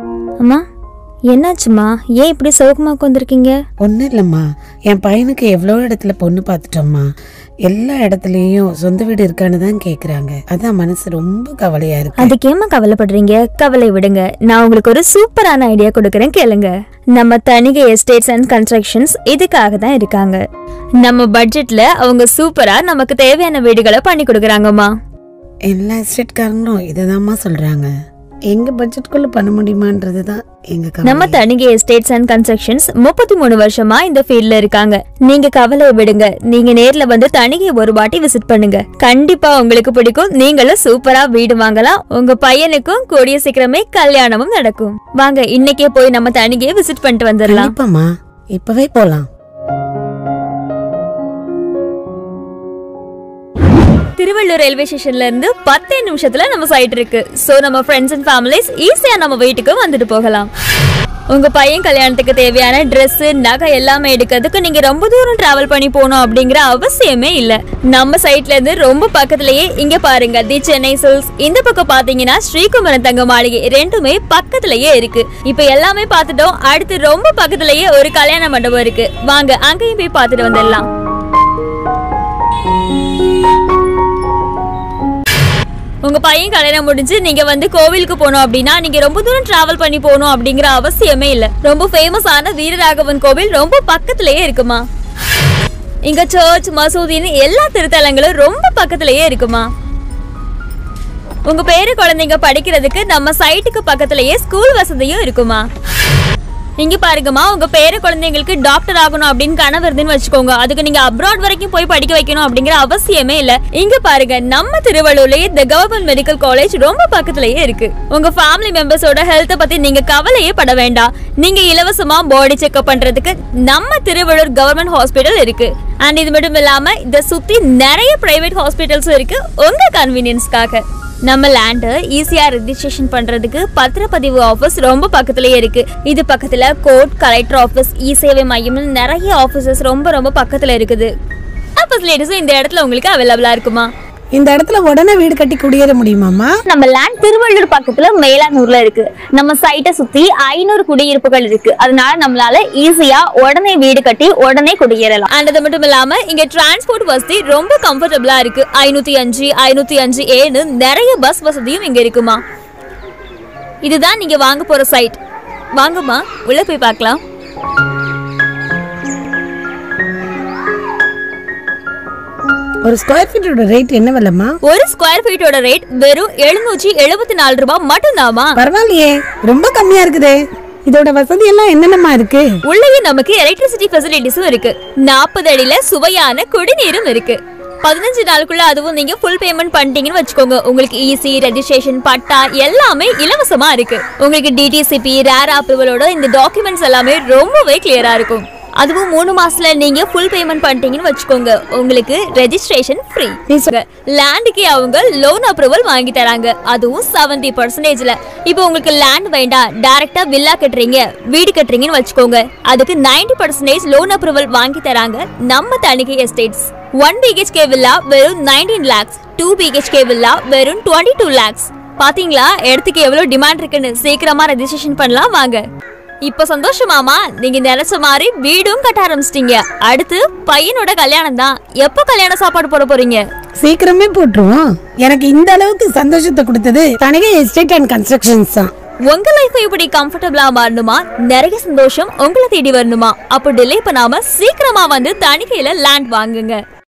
அம்மா என்னாச்சும்மா ஏன் இப்படி சோகமா உட்காந்துருக்கீங்க ஒன்றும் இல்லைம்மா என் பையனுக்கு எவ்வளோ இடத்துல பொண்ணு பார்த்துட்டோம்மா எல்லா இடத்துலையும் சொந்த வீடு இருக்கான்னு தான் கேட்குறாங்க அதான் மனசு ரொம்ப கவலையா இருக்கு அதுக்கு ஏமா கவலைப்படுறீங்க கவலை விடுங்க நான் உங்களுக்கு ஒரு சூப்பரான ஐடியா கொடுக்கறேன் கேளுங்க நம்ம தனிகை எஸ்டேட்ஸ் அண்ட் கன்ஸ்ட்ரக்ஷன்ஸ் இதுக்காக தான் இருக்காங்க நம்ம பட்ஜெட்ல அவங்க சூப்பரா நமக்கு தேவையான வீடுகளை பண்ணி கொடுக்குறாங்கம்மா எல்லா எஸ்டேட்காரங்களும் இதை தான்மா சொல்கிறாங்க எங்கள் பட்ஜெட்குள்ளே பண்ண முடியுமான்றது தான் எங்கள் நம்ம கவலை தனிகை எஸ்டேட்ஸ் அண்ட் கன்ஸ்ட்ரக்ஷன்ஸ் முப்பத்தி மூணு வருஷமா இந்த ஃபீல்ட்ல இருக்காங்க நீங்க கவலை விடுங்க நீங்க நேர்ல வந்து தனிகை ஒரு வாட்டி விசிட் பண்ணுங்க கண்டிப்பா உங்களுக்கு பிடிக்கும் நீங்களும் சூப்பரா வீடு வாங்கலாம் உங்க பையனுக்கும் கூடிய சீக்கிரமே கல்யாணமும் நடக்கும் வாங்க இன்னைக்கே போய் நம்ம தனிகையை விசிட் பண்ணிட்டு வந்துடலாம் கண்டிப்பாம்மா இப்போவே போகலாம் திருவள்ளூர் ரயில்வே ஸ்டேஷன்ல இருந்து பத்தே நிமிஷத்துல நம்ம சைட் இருக்கு சோ நம்ம ஃப்ரெண்ட்ஸ் அண்ட் ஃபேமிலிஸ் ஈஸியா நம்ம வீட்டுக்கு வந்துட்டு போகலாம் உங்க பையன் கல்யாணத்துக்கு தேவையான Dress நகை எல்லாமே எடுக்கிறதுக்கு நீங்க ரொம்ப தூரம் டிராவல் பண்ணி போகணும் அப்படிங்கிற அவசியமே இல்ல நம்ம சைட்ல இருந்து ரொம்ப பக்கத்துலயே இங்க பாருங்க தி சென்னை சில்ஸ் இந்த பக்கம் பாத்தீங்கன்னா ஸ்ரீகுமரன் தங்க மாளிகை ரெண்டுமே பக்கத்துலயே இருக்கு இப்ப எல்லாமே பார்த்துட்டோம் அடுத்து ரொம்ப பக்கத்துலயே ஒரு கல்யாண மண்டபம் இருக்கு வாங்க அங்கேயும் போய் பார்த்துட்டு வந்துடலாம் உங்க பையன் கல்யாணம் முடிஞ்சு நீங்க வந்து கோவிலுக்கு போகணும் அப்படின்னா நீங்க ரொம்ப தூரம் டிராவல் பண்ணி போகணும் அப்படிங்கிற அவசியமே இல்ல ரொம்ப ஃபேமஸான வீரராகவன் கோவில் ரொம்ப பக்கத்துலயே இருக்குமா இங்க சர்ச் மசூதின்னு எல்லா திருத்தலங்களும் ரொம்ப பக்கத்துலயே இருக்குமா உங்க பேரு குழந்தைங்க படிக்கிறதுக்கு நம்ம சைட்டுக்கு பக்கத்துலயே ஸ்கூல் வசதியும் இருக்குமா இங்க பாருங்கம்மா உங்க பேர குழந்தைங்களுக்கு டாக்டர் ஆகணும் அப்படின்னு கனவு இருந்துன்னு வச்சுக்கோங்க அதுக்கு நீங்க அப்ராட் வரைக்கும் போய் படிக்க வைக்கணும் அப்படிங்கிற அவசியமே இல்ல இங்க பாருங்க நம்ம திருவள்ளூர்லயே இந்த கவர்மெண்ட் மெடிக்கல் காலேஜ் ரொம்ப பக்கத்துலயே இருக்கு உங்க ஃபேமிலி மெம்பர்ஸோட ஹெல்த்த பத்தி நீங்க கவலையே பட வேண்டாம் நீங்க இலவசமா பாடி செக்அப் பண்றதுக்கு நம்ம திருவள்ளூர் கவர்மெண்ட் ஹாஸ்பிட்டல் இருக்கு அண்ட் இது மட்டும் இல்லாம இத சுத்தி நிறைய பிரைவேட் ஹாஸ்பிட்டல்ஸும் இருக்கு உங்க கன்வீனியன்ஸ்க்காக நம்ம லேண்ட் ஈஸியா ரெஜிஸ்ட்ரேஷன் பண்றதுக்கு பத்திரப்பதிவு ஆஃபீஸ் ரொம்ப பக்கத்துலயே இருக்கு இது பக்கத்துல கோர்ட் கலெக்டர் ஆஃபீஸ் இ சேவை மையம்னு நிறைய ஆஃபீஸஸ் ரொம்ப ரொம்ப பக்கத்துல இருக்குது ஃபெசிலிட்டிஸும் இந்த இடத்துல உங்களுக்கு அவைலபிளா இருக்குமா இந்த இடத்துல உடனே வீடு கட்டி குடியேற முடியுமாம்மா நம்ம லேண்ட் திருவள்ளூர் பக்கத்துல மேலானூர்ல இருக்கு நம்ம சைட்டை சுத்தி ஐநூறு குடியிருப்புகள் இருக்கு அதனால நம்மளால ஈஸியா உடனே வீடு கட்டி உடனே குடியேறலாம் அண்ட் அது மட்டும் இல்லாம இங்க டிரான்ஸ்போர்ட் வசதி ரொம்ப கம்ஃபர்டபுளா இருக்கு ஐநூத்தி அஞ்சு ஐநூத்தி அஞ்சு ஏன்னு நிறைய பஸ் வசதியும் இங்க இருக்குமா இதுதான் நீங்க வாங்க போற சைட் வாங்கம்மா உள்ள போய் பார்க்கலாம் ஒரு ஸ்கொயர் ஃபீட்டோட ரேட் என்ன விலைம்மா ஒரு ஸ்கொயர் ஃபீட்டோட ரேட் வெறும் எழுநூற்றி எழுபத்தி நாலு ரூபாய் மட்டும்தாமா பரவாயில்லையே ரொம்ப கம்மியா இருக்குதே இதோட வசதி எல்லாம் என்னென்னமா இருக்கு உள்ளேயே நமக்கு எலக்ட்ரிசிட்டி ஃபெசிலிட்டிஸும் இருக்கு நாற்பது அடியில சுவையான குடிநீரும் இருக்கு பதினஞ்சு நாளுக்குள்ள அதுவும் நீங்க ஃபுல் பேமெண்ட் பண்ணிட்டீங்கன்னு வச்சுக்கோங்க உங்களுக்கு ஈசி ரெஜிஸ்ட்ரேஷன் பட்டா எல்லாமே இலவசமா இருக்கு உங்களுக்கு டிடிசிபி ரேர் அப்ரூவலோட இந்த டாக்குமெண்ட்ஸ் எல்லாமே ரொம்பவே கிளியரா இருக்கும் அதுவும் மூணு மாசத்துல நீங்க ஃபுல் பேமெண்ட் பண்ணிட்டீங்கன்னு வச்சுக்கோங்க உங்களுக்கு ரெஜிஸ்ட்ரேஷன் ஃப்ரீ லேண்டுக்கு அவங்க லோன் அப்ரூவல் வாங்கி தராங்க அதுவும் செவன்டி பர்சன்டேஜ்ல இப்போ உங்களுக்கு லேண்ட் வேண்டாம் டைரக்டா வில்லா கட்டுறீங்க வீடு கட்டுறீங்கன்னு வச்சுக்கோங்க அதுக்கு 90% பர்சன்டேஜ் லோன் அப்ரூவல் வாங்கி தராங்க நம்ம Thanigai estates one BHK villa வெறும் nineteen lakhs two BHK villa வெறும் டுவெண்ட்டி டூ லேக்ஸ் பாத்தீங்களா இடத்துக்கு எவ்வளவு டிமாண்ட் இருக்குன்னு சீக்கிரமா ரெஜிஸ்ட்ரேஷன் பண்ணலாம் வாங்க இப்ப சந்தோஷமாமா நீங்க நினைச்ச மாதிரி வீடும் கட்ட ஆரம்பிச்சிட்டீங்க அடுத்து பையனோட கல்யாணம் தான் எப்போ கல்யாண சாப்பாடு போட போறீங்க சீக்கிரமே போட்டுருவோம் எனக்கு இந்த அளவுக்கு சந்தோஷத்தை கொடுத்தது தனிகை எஸ்டேட் அண்ட் கன்ஸ்ட்ரக்ஷன்ஸ் தான் உங்க லைஃப் இப்படி கம்ஃபர்டபுளா மாறணுமா நிறைய சந்தோஷம் உங்களை தேடி வரணுமா அப்போ டிலே பண்ணாம சீக்கிரமா வந்து தணிக்கையில லேண்ட் வாங்குங்க